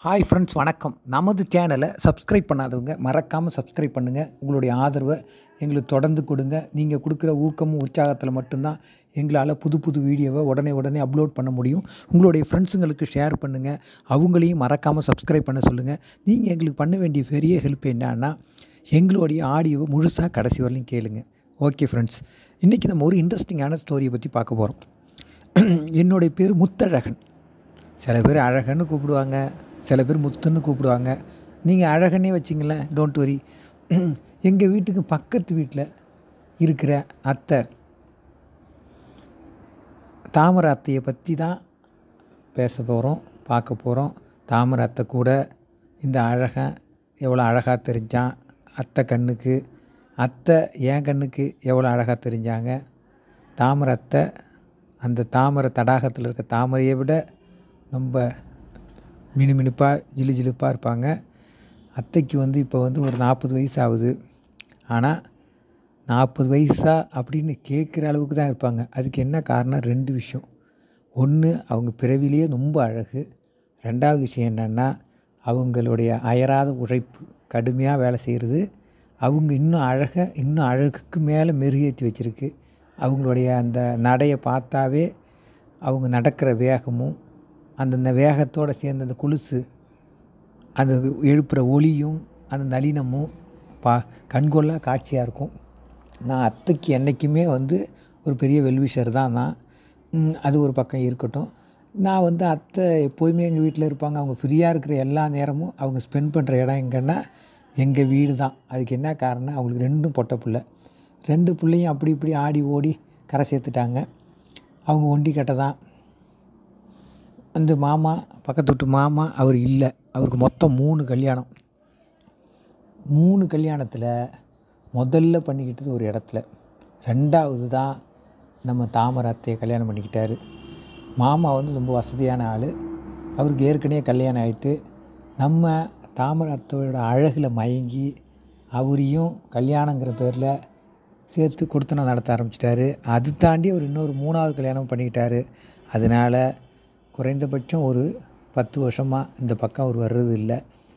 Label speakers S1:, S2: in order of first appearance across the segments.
S1: hi friends வணக்கம் நமது சேனலை சப்ஸ்கிரைப் பண்ணாதவங்க மறக்காமல் சப்ஸ்கிரைப் பண்ணுங்கள் உங்களுடைய ஆதரவை எங்களுக்கு தொடர்ந்து கொடுங்க நீங்கள் கொடுக்குற ஊக்கமும் உற்சாகத்தில் மட்டும்தான் எங்களால் புது புது வீடியோவை உடனே உடனே அப்லோட் பண்ண முடியும் உங்களுடைய ஃப்ரெண்ட்ஸுங்களுக்கு ஷேர் பண்ணுங்கள் அவங்களையும் மறக்காமல் சப்ஸ்கிரைப் பண்ண சொல்லுங்கள் நீங்கள் எங்களுக்கு பண்ண வேண்டிய பெரிய ஹெல்ப் என்னன்னா எங்களுடைய ஆடியோவை முழுசாக கடைசி வரலையும் கேளுங்க ஓகே ஃப்ரெண்ட்ஸ் இன்றைக்கி நம்ம ஒரு இன்ட்ரெஸ்டிங்கான ஸ்டோரியை பற்றி பார்க்க போகிறோம் என்னுடைய பேர் முத்தழகன் சில பேர் அழகன்னு கூப்பிடுவாங்க சில பேர் முத்துன்னு கூப்பிடுவாங்க நீங்கள் அழகனே வச்சிங்களேன் டோன்ட் வரி எங்கள் வீட்டுக்கு பக்கத்து வீட்டில் இருக்கிற அத்தை தாமரை அத்தையை பற்றி தான் பேச போகிறோம் பார்க்க போகிறோம் தாமரை அத்தை கூட இந்த அழகன் எவ்வளோ அழகாக தெரிஞ்சான் அத்தை கண்ணுக்கு அத்தை என் கண்ணுக்கு எவ்வளோ அழகாக தெரிஞ்சாங்க தாமரை அத்தை அந்த தாமரை தடாகத்தில் இருக்க தாமரையை விட ரொம்ப மினுமினுப்பாக ஜிலு ஜிலுப்பாக இருப்பாங்க அத்தைக்கு வந்து இப்போ வந்து ஒரு நாற்பது வயசு ஆகுது ஆனால் நாற்பது வயசா அப்படின்னு கேட்குற அளவுக்கு தான் இருப்பாங்க அதுக்கு என்ன காரணம் ரெண்டு விஷயம் ஒன்று அவங்க பிறவிலேயே ரொம்ப அழகு ரெண்டாவது விஷயம் என்னென்னா அவங்களுடைய அயராத உழைப்பு கடுமையாக வேலை செய்கிறது அவங்க இன்னும் அழகை இன்னும் அழகுக்கு மேலே மெருகேற்றி வச்சுருக்கு அவங்களுடைய அந்த நடையை பார்த்தாவே அவங்க நடக்கிற வேகமும் அந்தந்த வேகத்தோடு சேர்ந்த அந்த கொலுசு அந்த எழுப்புகிற ஒளியும் அந்த நளினமும் பா கண்கொள்ளா காட்சியாக இருக்கும் நான் அத்தைக்கு என்றைக்குமே வந்து ஒரு பெரிய வெல்விஷர் தான் நான் ம், அது ஒரு பக்கம் இருக்கட்டும் நான் வந்து அத்தை எப்போதுமே எங்கள் வீட்டில் இருப்பாங்க அவங்க ஃப்ரீயாக இருக்கிற எல்லா நேரமும் அவங்க ஸ்பெண்ட் பண்ணுற இடம் எங்கன்னா எங்கள் வீடு தான் அதுக்கு என்ன காரணம் அவங்களுக்கு ரெண்டும் பொட்டை பிள்ளை ரெண்டு பிள்ளையும் அப்படி இப்படி ஆடி ஓடி கரை சேர்த்துட்டாங்க அவங்க ஒண்டி கட்டை தான் அந்த மாமா பக்கத்து வீட்டு மாமா அவர் இல்லை அவருக்கு மொத்தம் மூணு கல்யாணம் மூணு கல்யாணத்தில் முதல்ல பண்ணிக்கிட்டது ஒரு இடத்துல ரெண்டாவது தான் நம்ம தாமரை அத்தையை கல்யாணம் பண்ணிக்கிட்டாரு மாமா வந்து ரொம்ப வசதியான ஆள் அவருக்கு ஏற்கனவே கல்யாணம் ஆகிட்டு நம்ம தாமரை அத்தையோட அழகில் மயங்கி அவரையும் கல்யாணங்கிற பேரில் சேர்த்து கொடுத்தனம் நடத்த ஆரம்பிச்சிட்டாரு அது தாண்டி அவர் இன்னொரு மூணாவது கல்யாணம் பண்ணிக்கிட்டாரு அதனால் குறைந்தபட்சம் ஒரு பத்து வருஷமாக இந்த பக்கம் அவர் வர்றது இல்லை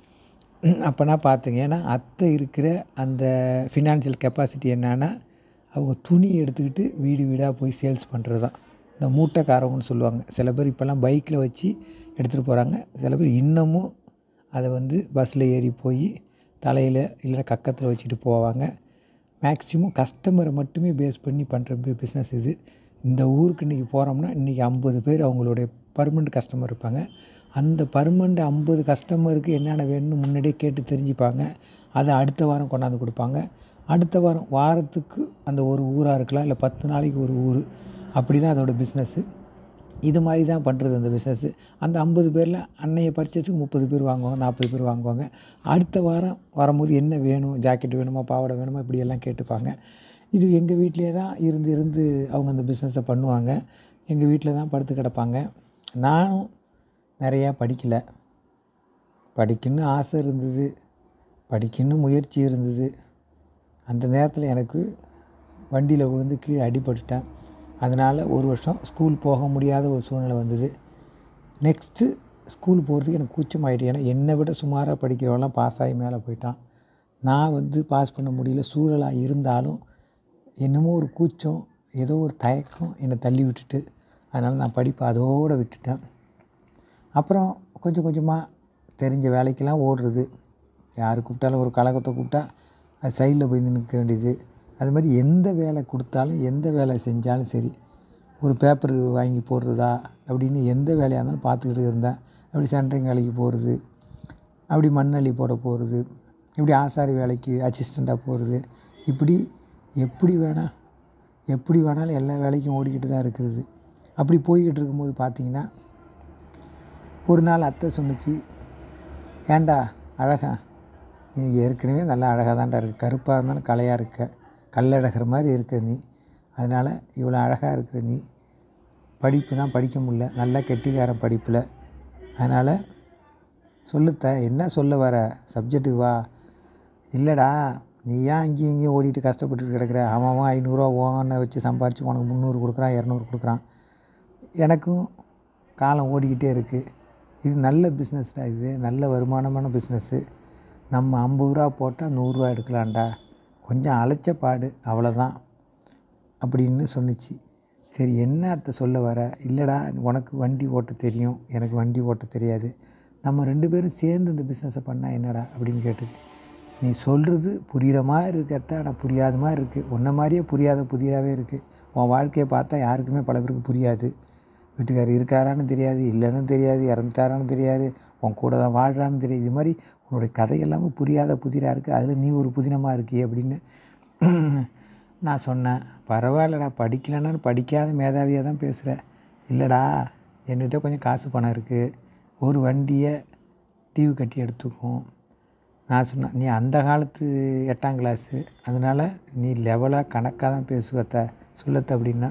S1: அப்போனா பார்த்துங்க ஏன்னா அத்தை இருக்கிற அந்த ஃபினான்ஷியல் கெப்பாசிட்டி என்னன்னா அவங்க துணி எடுத்துக்கிட்டு வீடு வீடாக போய் சேல்ஸ் பண்ணுறது தான் இந்த மூட்டைக்காரவங்கன்னு சொல்லுவாங்க சில பேர் இப்போல்லாம் பைக்கில் வச்சு எடுத்துகிட்டு போகிறாங்க சில பேர் இன்னமும் அதை வந்து பஸ்ஸில் ஏறி போய் தலையில் இல்லை கக்கத்தில் வச்சுட்டு போவாங்க மேக்ஸிமம் கஸ்டமரை மட்டுமே பேஸ் பண்ணி பண்ணுற பிஸ்னஸ் இது இந்த ஊருக்கு இன்றைக்கி போகிறோம்னா இன்றைக்கி ஐம்பது பேர் அவங்களுடைய பர்மனெண்ட் கஸ்டமர் இருப்பாங்க அந்த பர்மனெண்ட் ஐம்பது கஸ்டமருக்கு என்னென்ன வேணும்னு முன்னாடியே கேட்டு தெரிஞ்சுப்பாங்க அதை அடுத்த வாரம் கொண்டாந்து கொடுப்பாங்க அடுத்த வாரம் வாரத்துக்கு அந்த ஒரு ஊராக இருக்கலாம் இல்லை பத்து நாளைக்கு ஒரு ஊர் அப்படி தான் அதோட பிஸ்னஸ்ஸு இது மாதிரி தான் பண்ணுறது அந்த பிஸ்னஸ்ஸு அந்த ஐம்பது பேரில் அன்னைய பர்ச்சேஸுக்கு முப்பது பேர் வாங்குவாங்க நாற்பது பேர் வாங்குவாங்க அடுத்த வாரம் வரும்போது என்ன வேணும் ஜாக்கெட் வேணுமா பாவாடை வேணுமா இப்படி எல்லாம் கேட்டுப்பாங்க இது எங்கள் வீட்டிலே தான் இருந்து இருந்து அவங்க அந்த பிஸ்னஸை பண்ணுவாங்க எங்கள் வீட்டில் தான் படுத்து கிடப்பாங்க நானும் நிறையா படிக்கலை படிக்கணும்னு ஆசை இருந்தது படிக்கணும்னு முயற்சி இருந்தது அந்த நேரத்தில் எனக்கு வண்டியில் விழுந்து கீழே அடிபட்டுட்டேன் அதனால் ஒரு வருஷம் ஸ்கூல் போக முடியாத ஒரு சூழ்நிலை வந்தது நெக்ஸ்ட்டு ஸ்கூல் போகிறதுக்கு எனக்கு கூச்சமாயிட்டு ஏன்னா என்னை விட சுமாராக படிக்கிறவங்களாம் பாஸ் ஆகி மேலே போயிட்டான் நான் வந்து பாஸ் பண்ண முடியல சூழலாக இருந்தாலும் என்னமோ ஒரு கூச்சம் ஏதோ ஒரு தயக்கம் என்னை தள்ளி விட்டுட்டு அதனால் நான் படிப்பை அதோடு விட்டுட்டேன் அப்புறம் கொஞ்சம் கொஞ்சமாக தெரிஞ்ச வேலைக்கெல்லாம் ஓடுறது யார் கூப்பிட்டாலும் ஒரு கழகத்தை கூப்பிட்டா அது சைடில் போய் நிற்க வேண்டியது அது மாதிரி எந்த வேலை கொடுத்தாலும் எந்த வேலை செஞ்சாலும் சரி ஒரு பேப்பர் வாங்கி போடுறதா அப்படின்னு எந்த வேலையாக இருந்தாலும் பார்த்துக்கிட்டு இருந்தேன் அப்படி சென்ட்ரிங் வேலைக்கு போகிறது அப்படி மண்ணள்ளி போட போகிறது இப்படி ஆசாரி வேலைக்கு அசிஸ்டண்ட்டாக போகிறது இப்படி எப்படி வேணால் எப்படி வேணாலும் எல்லா வேலைக்கும் ஓடிக்கிட்டு தான் இருக்கிறது அப்படி போய்கிட்டு இருக்கும்போது பார்த்தீங்கன்னா ஒரு நாள் அத்தை சொன்னுச்சு ஏன்டா அழகா நீ ஏற்கனவே நல்லா அழகாக தான்டா இருக்க கருப்பாக இருந்தாலும் கலையாக இருக்க கல்லழகர் மாதிரி இருக்க நீ அதனால் இவ்வளோ அழகாக இருக்கிற நீ படிப்பு தான் படிக்க முடியல நல்லா கெட்டிக்கார படிப்பில் அதனால் சொல்லுத்த என்ன சொல்ல வர சப்ஜெக்ட்டுக்கு வா இல்லைடா நீ ஏன் இங்கேயும் இங்கேயும் ஓடிட்டு கஷ்டப்பட்டுட்டு கிடக்குற அவன் அவன் ஐநூறுரூவா ஓனை வச்சு சம்பாரித்து உனக்கு முந்நூறு கொடுக்குறான் இரநூறு கொடுக்குறான் எனக்கும் காலம் ஓடிக்கிட்டே இருக்குது இது நல்ல பிஸ்னஸ்டா இது நல்ல வருமானமான பிஸ்னஸ்ஸு நம்ம ஐம்பது ரூபா போட்டால் நூறுரூவா எடுக்கலாம்டா கொஞ்சம் அலைச்ச பாடு அவ்வளோதான் அப்படின்னு சொன்னுச்சு சரி என்ன அத்தை சொல்ல வர இல்லைடா உனக்கு வண்டி ஓட்ட தெரியும் எனக்கு வண்டி ஓட்ட தெரியாது நம்ம ரெண்டு பேரும் சேர்ந்து இந்த பிஸ்னஸை பண்ணால் என்னடா அப்படின்னு கேட்டது நீ சொல்கிறது புரிகிற மாதிரி இருக்கு அத்தை ஆனால் புரியாத மாதிரி இருக்குது உன்ன மாதிரியே புரியாத புதிராகவே இருக்குது உன் வாழ்க்கையை பார்த்தா யாருக்குமே பல பேருக்கு புரியாது வீட்டுக்காரர் இருக்காரான்னு தெரியாது இல்லைன்னு தெரியாது இறந்துட்டாரான்னு தெரியாது உன் கூட தான் வாழ்கிறான்னு தெரியாது இது மாதிரி உன்னுடைய கதை எல்லாமே புரியாத புதிராக இருக்குது அதில் நீ ஒரு புதினமாக இருக்கியே அப்படின்னு நான் சொன்னேன் பரவாயில்லடா படிக்கலைன்னு படிக்காத மேதாவியாக தான் பேசுகிற இல்லைடா என்கிட்ட கொஞ்சம் காசு பணம் இருக்குது ஒரு வண்டியை டியூ கட்டி எடுத்துக்கும் நான் சொன்னேன் நீ அந்த காலத்து எட்டாம் கிளாஸு அதனால் நீ லெவலாக கணக்காக தான் பேசுவத்த சொல்லத்த அப்படின்னா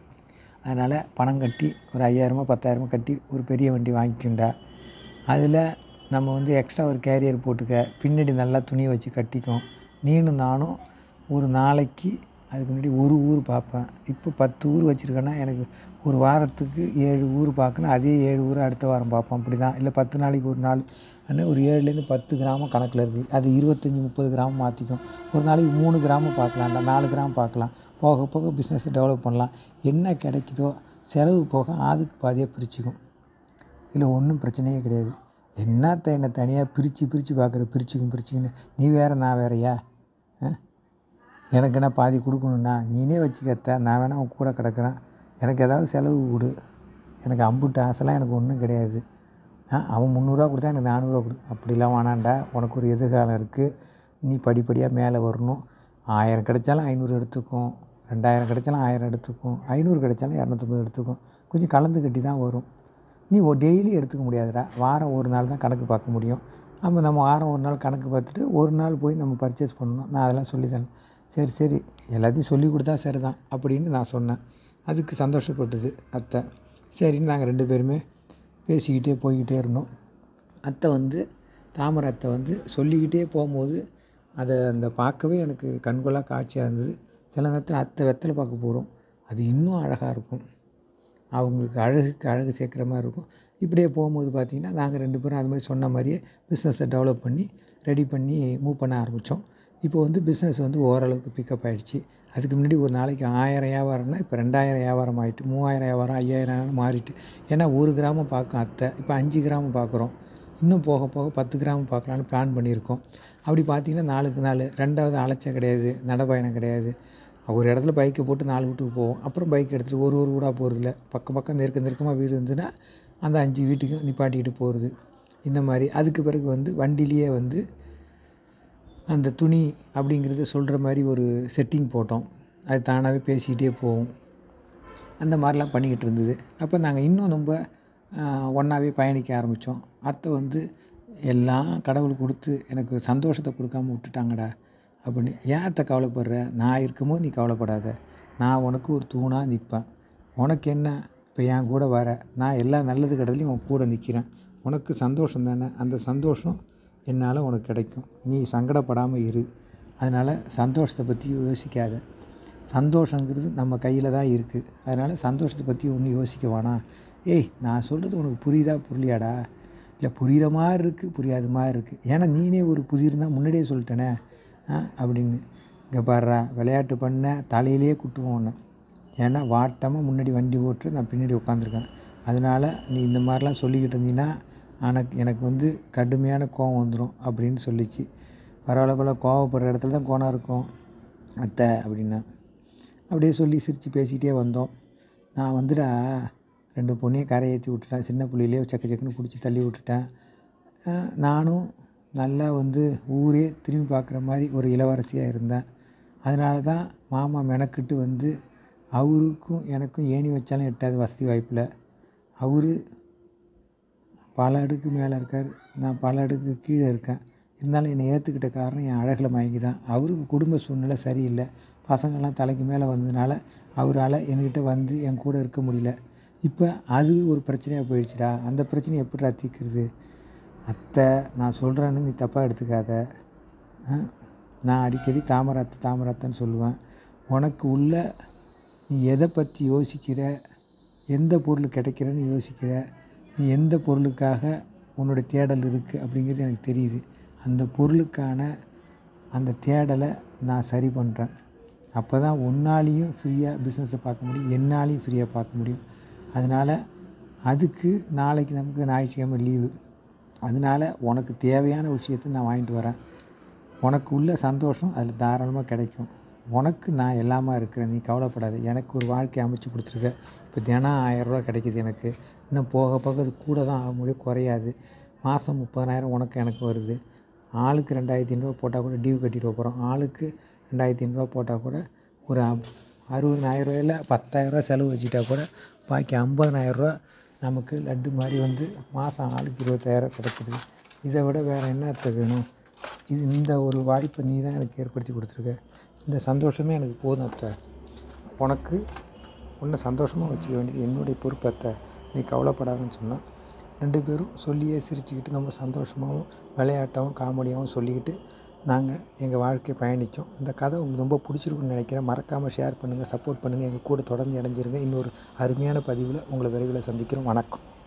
S1: அதனால் பணம் கட்டி ஒரு ஐயாயிரமோ பத்தாயிரமோ கட்டி ஒரு பெரிய வண்டி வாங்கிக்கண்டா அதில் நம்ம வந்து எக்ஸ்ட்ரா ஒரு கேரியர் போட்டுக்க பின்னாடி நல்லா துணியை வச்சு கட்டிக்கும் நீனும் நானும் ஒரு நாளைக்கு அதுக்கு முன்னாடி ஒரு ஊர் பார்ப்பேன் இப்போ பத்து ஊர் வச்சுருக்கேன்னா எனக்கு ஒரு வாரத்துக்கு ஏழு ஊர் பார்க்கணும் அதே ஏழு ஊர் அடுத்த வாரம் பார்ப்போம் அப்படி தான் இல்லை பத்து நாளைக்கு ஒரு நாள் ஆனால் ஒரு ஏழுலேருந்து பத்து கிராமம் கணக்கில் இருக்குது அது இருபத்தஞ்சி முப்பது கிராமம் மாற்றிக்கும் ஒரு நாளைக்கு மூணு கிராமம் பார்க்கலாம்டா நாலு கிராமம் பார்க்கலாம் போக போக பிஸ்னஸ் டெவலப் பண்ணலாம் என்ன கிடைக்குதோ செலவு போக அதுக்கு பாதியாக பிரிச்சுக்கும் இதில் ஒன்றும் பிரச்சனையே கிடையாது என்னத்த என்னை தனியாக பிரித்து பிரித்து பார்க்குற பிரிச்சுக்கும் பிரிச்சுக்குன்னு நீ வேறு நான் வேறையா ஆ எனக்கு என்ன பாதி கொடுக்கணுண்ணா நீனே வச்சுக்கத்த நான் வேணா உன் கூட கிடக்குறேன் எனக்கு ஏதாவது செலவு கொடு எனக்கு அம்புட்டு ஆசைலாம் எனக்கு ஒன்றும் கிடையாது ஆ அவன் முந்நூறுரூவா கொடுத்தா எனக்கு நானூறுரூவா கொடு அப்படிலாம் வேணாண்டா உனக்கு ஒரு எதிர்காலம் இருக்குது நீ படிப்படியாக மேலே வரணும் ஆயிரம் கிடைச்சாலும் ஐநூறு எடுத்துக்கும் ரெண்டாயிரம் கிடைச்சாலும் ஆயிரம் எடுத்துக்கும் ஐநூறு கிடைச்சாலும் இரநூத்தம்பது எடுத்துக்கும் கொஞ்சம் கலந்து கட்டி தான் வரும் நீ ஓ டெய்லி எடுத்துக்க முடியாதுடா வாரம் ஒரு நாள் தான் கணக்கு பார்க்க முடியும் அப்போ நம்ம வாரம் ஒரு நாள் கணக்கு பார்த்துட்டு ஒரு நாள் போய் நம்ம பர்ச்சேஸ் பண்ணணும் நான் அதெல்லாம் சொல்லித்தரேன் சரி சரி எல்லாத்தையும் சொல்லி கொடுத்தா சரி தான் அப்படின்னு நான் சொன்னேன் அதுக்கு சந்தோஷப்பட்டது அத்தை சரின்னு நாங்கள் ரெண்டு பேருமே பேசிக்கிட்டே போய்கிட்டே இருந்தோம் அத்தை வந்து தாமரை அத்தை வந்து சொல்லிக்கிட்டே போகும்போது அதை அந்த பார்க்கவே எனக்கு கண்கொள்ளா காட்சியாக இருந்தது சில நேரத்தில் அத்தை வெத்தலை பார்க்க போகிறோம் அது இன்னும் அழகாக இருக்கும் அவங்களுக்கு அழகுக்கு அழகு சேர்க்குற மாதிரி இருக்கும் இப்படியே போகும்போது பார்த்திங்கன்னா நாங்கள் ரெண்டு பேரும் அது மாதிரி சொன்ன மாதிரியே பிஸ்னஸை டெவலப் பண்ணி ரெடி பண்ணி மூவ் பண்ண ஆரம்பித்தோம் இப்போ வந்து பிஸ்னஸ் வந்து ஓரளவுக்கு பிக்கப் ஆகிடுச்சு அதுக்கு முன்னாடி ஒரு நாளைக்கு ஆயிரம் வியாபாரம்னா இப்போ ரெண்டாயிரம் வியாபாரம் ஆகிட்டு மூவாயிரம் வியாபாரம் ஐயாயிரம் மாறிட்டு ஏன்னா ஒரு கிராமம் பார்க்கும் அத்தை இப்போ அஞ்சு கிராமம் பார்க்குறோம் இன்னும் போக போக பத்து கிராமம் பார்க்கலான்னு பிளான் பண்ணியிருக்கோம் அப்படி பார்த்திங்கன்னா நாளுக்கு நாள் ரெண்டாவது அலைச்சம் கிடையாது நடைப்பயணம் கிடையாது ஒரு இடத்துல பைக்கை போட்டு நாலு வீட்டுக்கு போவோம் அப்புறம் பைக் எடுத்துகிட்டு ஒரு ஒரு வீடாக போகிறதில்ல பக்கம் பக்கம் நெருக்க நெருக்கமாக வீடு இருந்துன்னா அந்த அஞ்சு வீட்டுக்கும் நிப்பாட்டிக்கிட்டு போகிறது இந்த மாதிரி அதுக்கு பிறகு வந்து வண்டிலேயே வந்து அந்த துணி அப்படிங்கிறத சொல்கிற மாதிரி ஒரு செட்டிங் போட்டோம் அது தானாகவே பேசிக்கிட்டே போகும் அந்த மாதிரிலாம் பண்ணிக்கிட்டு இருந்தது அப்போ நாங்கள் இன்னும் ரொம்ப ஒன்றாவே பயணிக்க ஆரம்பித்தோம் அத்தை வந்து எல்லாம் கடவுள் கொடுத்து எனக்கு சந்தோஷத்தை கொடுக்காம விட்டுட்டாங்கடா அப்படின்னு ஏன் அத்தை கவலைப்படுற நான் இருக்கும்போது நீ கவலைப்படாத நான் உனக்கு ஒரு தூணாக நிற்பேன் உனக்கு என்ன இப்போ என் கூட வர நான் எல்லா நல்லது கடலையும் உன் கூட நிற்கிறேன் உனக்கு சந்தோஷம் தானே அந்த சந்தோஷம் என்னால் உனக்கு கிடைக்கும் நீ சங்கடப்படாமல் இரு அதனால் சந்தோஷத்தை பற்றி யோசிக்காத சந்தோஷங்கிறது நம்ம கையில் தான் இருக்குது அதனால் சந்தோஷத்தை பற்றி ஒன்றும் யோசிக்க வேணாம் ஏய் நான் சொல்கிறது உனக்கு புரியுதா புரியலையாடா இல்லை புரிகிற மாதிரி இருக்குது புரியாத மாதிரி இருக்குது ஏன்னா நீனே ஒரு புதிர்னா முன்னாடியே சொல்லிட்டேனே ஆ அப்படின்னு இங்கே பாடுறா விளையாட்டு பண்ண தலையிலேயே குட்டுவோம் உன்னை ஏன்னா வாட்டமாக முன்னாடி வண்டி ஓட்டு நான் பின்னாடி உட்காந்துருக்கேன் அதனால் நீ இந்த மாதிரிலாம் சொல்லிக்கிட்டு இருந்தீங்கன்னா எனக்கு எனக்கு வந்து கடுமையான கோவம் வந்துடும் அப்படின்னு சொல்லிச்சு பரவாயில்ல போல் கோவப்படுற இடத்துல தான் கோணம் இருக்கும் அத்தை அப்படின்னா அப்படியே சொல்லி சிரித்து பேசிக்கிட்டே வந்தோம் நான் வந்துடா ரெண்டு பொண்ணையும் கரை ஏற்றி விட்டுட்டேன் சின்ன புள்ளையிலே சக்க சக்குன்னு பிடிச்சி தள்ளி விட்டுட்டேன் நானும் நல்லா வந்து ஊரே திரும்பி பார்க்குற மாதிரி ஒரு இளவரசியாக இருந்தேன் அதனால தான் மாமா மெனக்கிட்டு வந்து அவருக்கும் எனக்கும் ஏணி வச்சாலும் எட்டாது வசதி வாய்ப்பில் அவர் பல அடுக்கு மேலே இருக்கார் நான் பல அடுக்கு கீழே இருக்கேன் இருந்தாலும் என்னை ஏற்றுக்கிட்ட காரணம் என் அழகில் மயங்கி தான் அவருக்கு குடும்ப சூழ்நிலை சரியில்லை பசங்கள்லாம் தலைக்கு மேலே வந்ததுனால அவரால் என்கிட்ட வந்து என் கூட இருக்க முடியல இப்போ அது ஒரு பிரச்சனையாக போயிடுச்சுடா அந்த பிரச்சனையை எப்படிடா தீர்க்கிறது அத்தை நான் சொல்கிறேன்னு நீ தப்பாக எடுத்துக்காத நான் அடிக்கடி தாமரத்தை தாமரத்தைன்னு சொல்லுவேன் உனக்கு உள்ள நீ எதை பற்றி யோசிக்கிற எந்த பொருள் கிடைக்கிறன்னு யோசிக்கிற நீ எந்த பொருளுக்காக உன்னுடைய தேடல் இருக்குது அப்படிங்கிறது எனக்கு தெரியுது அந்த பொருளுக்கான அந்த தேடலை நான் சரி பண்ணுறேன் அப்போ தான் உன்னாலேயும் ஃப்ரீயாக பிஸ்னஸை பார்க்க முடியும் என்னாலேயும் ஃப்ரீயாக பார்க்க முடியும் அதனால் அதுக்கு நாளைக்கு நமக்கு ஞாயிற்றுக்கிழமை லீவு அதனால் உனக்கு தேவையான விஷயத்த நான் வாங்கிட்டு வரேன் உனக்கு உள்ள சந்தோஷம் அதில் தாராளமாக கிடைக்கும் உனக்கு நான் எல்லாமா இருக்கிறேன் நீ கவலைப்படாத எனக்கு ஒரு வாழ்க்கை அமைச்சு கொடுத்துருக்க இப்போ தினம் ஆயரூவா கிடைக்கிது எனக்கு இன்னும் போக போக அது கூட தான் ஆக முடியும் குறையாது மாதம் முப்பதாயிரம் உனக்கு எனக்கு வருது ஆளுக்கு ரெண்டாயிரத்தி ஐநூறுரூவா போட்டால் கூட டியூ கட்டிட்டு போகிறோம் ஆளுக்கு ரெண்டாயிரத்தி ஐநூறுரூவா போட்டால் கூட ஒரு அறுபதாயிரரூவாயில் பத்தாயிரரூவா செலவு வச்சுட்டா கூட பாக்கி ஐம்பதனாயிரரூவா நமக்கு லட்டு மாதிரி வந்து மாதம் ஆளுக்கு இருபத்தாயிரம் கிடச்சிது இதை விட வேறு என்னத்த வேணும் இது இந்த ஒரு வாய்ப்பை நீ தான் எனக்கு ஏற்படுத்தி கொடுத்துருக்க இந்த சந்தோஷமே எனக்கு போதும் அத்தை உனக்கு உன்னை சந்தோஷமாக வச்சுக்க வேண்டியது என்னுடைய பொறுப்பு அத்தை நீ கவலைப்படாதுன்னு சொன்னால் ரெண்டு பேரும் சொல்லியே சிரிச்சுக்கிட்டு நம்ம சந்தோஷமாகவும் விளையாட்டாகவும் காமெடியாகவும் சொல்லிக்கிட்டு நாங்கள் எங்கள் வாழ்க்கையை பயணித்தோம் இந்த கதை உங்களுக்கு ரொம்ப பிடிச்சிருக்குன்னு நினைக்கிறேன் மறக்காமல் ஷேர் பண்ணுங்கள் சப்போர்ட் பண்ணுங்கள் எங்கள் கூட தொடர்ந்து இணைஞ்சிருங்க இன்னொரு அருமையான பதிவில் உங்களை விரைவில் சந்திக்கிறோம் வணக்கம்